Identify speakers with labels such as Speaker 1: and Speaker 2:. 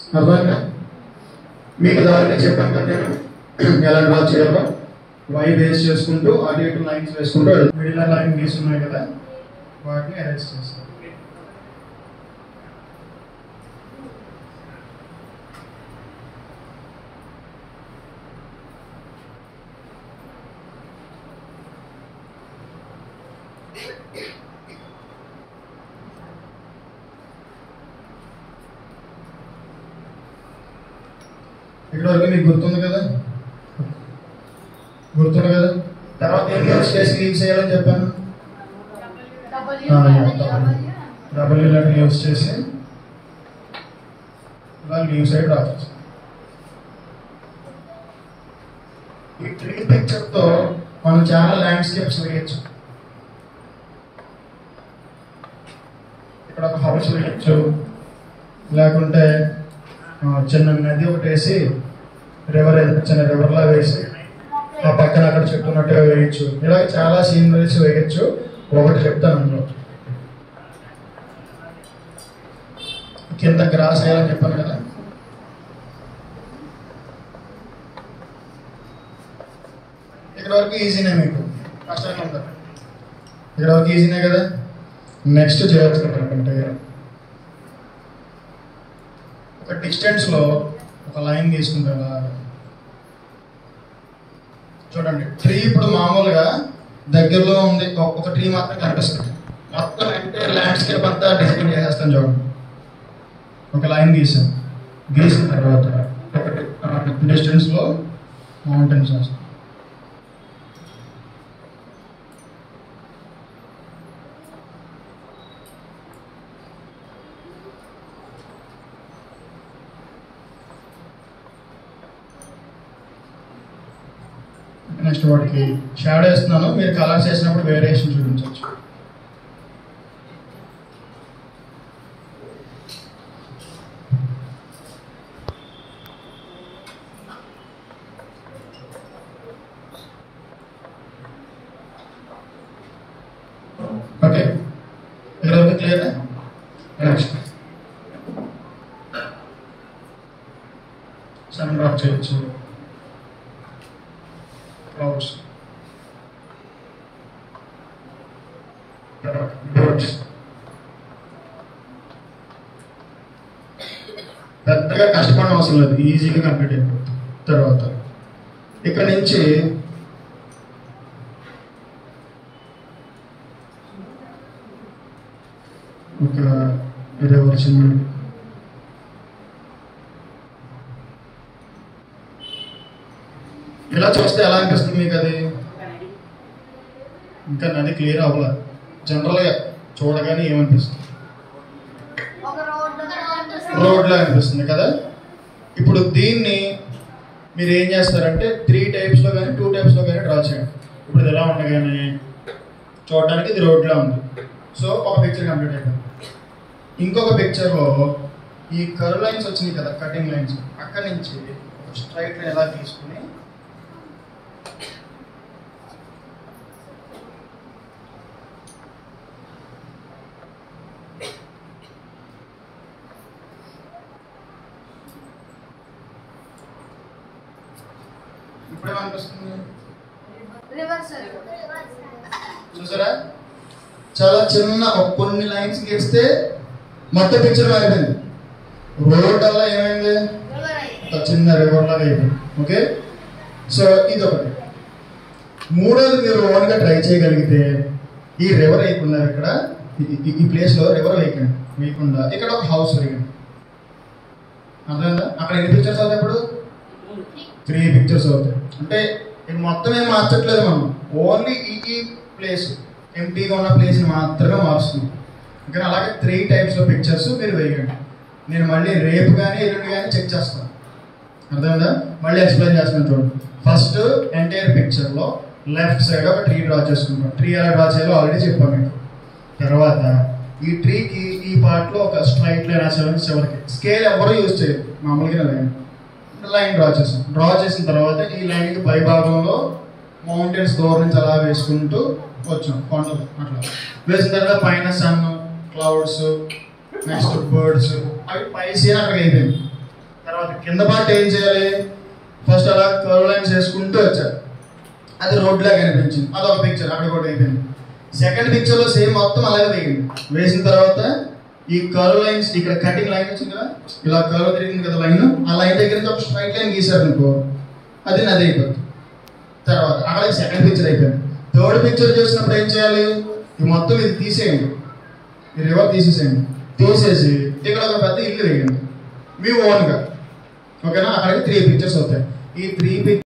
Speaker 1: అర్థమైందా మీకు దాన్ని చెప్పాను కదా నేను ఎలా డ్రా చేయాలో వై బేస్ చేసుకుంటూ అటు ఇటు లైన్స్ వేసుకుంటూ మిడిల్ లైన్ గీస్ ఉన్నాయి కదా వాటిని అరేంజ్ చేస్తాం ఇక్కడ వరకు మీకు గుర్తుంది కదా గుర్తుంది కదా తర్వాత ఏం యూస్ చేసి లీవ్ చేయాలని చెప్పాను డబుల్ లెటర్ యూస్ చేసి ఇలా లీవ్ సైడ్ రావచ్చు ఈ ట్రీ పిక్చర్తో మనం చాలా ల్యాండ్స్కేప్స్ వేయచ్చు ఇక్కడ ఒక హౌస్ వేయచ్చు లేకుంటే ఆ, చిన్న నది ఒకటి వేసి రివర్ చిన్న రివర్లా వేసి ఆ పక్కన అక్కడ చెట్టు ఉన్నట్టుగా వేయచ్చు ఇలా చాలా సీనరీస్ వేయచ్చు ఒకటి చెప్తాను అందులో కింద గ్రాస్ వేయాలని చెప్పాను కదా ఇక్కడ వరకు ఈజీనే మీకు కష్టంగా ఉందా ఇక్కడ వరకు ఈజీనే కదా నెక్స్ట్ చేయాల్సినటువంటి ఒక డిస్టెన్స్ లో ఒక లైన్ తీసుకుంటాం కదా చూడండి ట్రీ ఇప్పుడు మామూలుగా దగ్గరలో ఉంది ఒక- ఒక ట్రీ మాత్రం కనిపిస్తుంది మొత్తం అంటే ల్యాండ్స్కేప్ అంతా డిజైన్ చేసేస్తాం చూడండి ఒక లైన్ గీసాం గీసిన తర్వాత ఒకటి డిస్టెన్స్ లో మౌంటైన్స్ వేస్తాం నెక్స్ట్ వాటికి షాడో వేస్తున్నాను మీరు కలర్స్ వేసినప్పుడు వేరియేషన్ చూపించవచ్చు ఓకే ఇక్కడ వరకు క్లియర్ నెక్స్ట్ సన్ డ్రాప్ చేయొచ్చు clouds. Birds. పెద్దగా కష్టపడడం అవసరం లేదు ఈజీగా కంప్లీట్ అయిపోతుంది తర్వాత ఇక్కడ నుంచి ఒక ఇదే వచ్చింది ఇలా చూస్తే ఎలా అనిపిస్తుంది మీకు అది ఇంకా నది క్లియర్ అవ్వలేదు జనరల్గా చూడగానే ఏమనిపిస్తుంది రోడ్లో అనిపిస్తుంది కదా ఇప్పుడు దీన్ని మీరు ఏం చేస్తారంటే త్రీ టైప్స్లో కానీ టూ టైప్స్లో కానీ డ్రా చేయండి ఇప్పుడు ఇది ఎలా ఉండగానే చూడడానికి ఇది రోడ్లో ఉంది సో ఒక పిక్చర్ కంప్లీట్ అయిపోయింది ఇంకొక పిక్చర్లో ఈ కర్వ్ లైన్స్ వచ్చినాయి కదా కటింగ్ లైన్స్ అక్కడి నుంచి ఒక స్ట్రైట్ లైన్ ఎలా తీసుకుని ఇప్పుడేమనిపిస్తుంది చూసారా చాలా చిన్న ఒక కొన్ని లైన్స్ గీస్తే మొత్తం పిక్చర్ అయిపోయింది రోడ్ వల్ల ఏమైంది ఒక చిన్న రివర్ లాగా అయిపోయింది ఓకే సో ఇది ఒకటి మూడోది మీరు ఓన్గా ట్రై చేయగలిగితే ఈ రివర్ వేయకుండా ఇక్కడ ఈ- ఈ- ఈ ప్లేస్లో రివర్ వేయకండి వేయకుండా ఇక్కడ ఒక హౌస్ వేయండి అర్థమైందా అక్కడ ఎన్ని పిక్చర్స్ అవుతాయి ఇప్పుడు త్రీ పిక్చర్స్ అవుతాయి అంటే ఇది మొత్తం ఏం మార్చట్లేదు మనం ఓన్లీ ఈ ఈ ప్లేస్ ఎంటీగా ఉన్న ప్లేస్ మాత్రమే మారుస్తున్నాం ఇంకా అలాగే త్రీ టైప్స్ ఆఫ్ పిక్చర్స్ మీరు వేయండి నేను మళ్ళీ రేపు కానీ ఎల్లుండి కానీ చెక్ చేస్తాను అర్థమైందా మళ్ళీ ఎక్స్ప్లెయిన్ చేస్తాను చూడండి ఫస్ట్ ఎంటైర్ పిక్చర్లో లెఫ్ట్ సైడ్ ఒక ట్రీ డ్రా చేసుకుంటాం ట్రీ ఎలా డ్రా చేయాలో ఆల్రెడీ చెప్పాను మీకు తర్వాత ఈ ట్రీకి ఈ పార్ట్లో ఒక స్ట్రైట్ లైన్ రాసేవాళ్ళకి చివరికి స్కేల్ ఎవరు యూజ్ చేయరు మామూలుగా లైన్ లైన్ డ్రా చేసాం డ్రా చేసిన తర్వాత ఈ లైన్కి పై భాగంలో మౌంటైన్స్ దూరం నుంచి అలా వేసుకుంటూ వచ్చాం కొండలు అట్లా వేసిన తర్వాత పైన సన్ క్లౌడ్స్ నెక్స్ట్ బర్డ్స్ అవి పై సీన్ అక్కడికి అయిపోయింది తర్వాత కింద పార్ట్ ఏం చేయాలి ఫస్ట్ అలా కర్వ్ లైన్స్ వేసుకుంటూ వచ్చారు అది రోడ్ లాగా అనిపించింది అదొక పిక్చర్ అక్కడ కూడా అయిపోయింది సెకండ్ పిక్చర్ లో సేమ్ మొత్తం అలాగే వేయండి వేసిన తర్వాత ఈ కర్వ్ లైన్స్ ఇక్కడ కటింగ్ లైన్ వచ్చింది కదా ఇలా కర్వ్ తిరిగింది కదా లైన్ ఆ లైన్ దగ్గర నుంచి ఒక స్ట్రైట్ లైన్ గీసారు అనుకో అది నది అయిపోతుంది తర్వాత అక్కడ సెకండ్ పిక్చర్ అయిపోయింది థర్డ్ పిక్చర్ చేసినప్పుడు ఏం చేయాలి ఈ మొత్తం ఇది తీసేయండి ఈ రివర్ తీసేసేయండి తీసేసి ఇక్కడ ఒక పెద్ద ఇల్లు వేయండి మీ ఓన్గా ఓకేనా అక్కడికి త్రీ పిక్చర్స్ అవుతాయి ఈ త్రీ పిక్చర్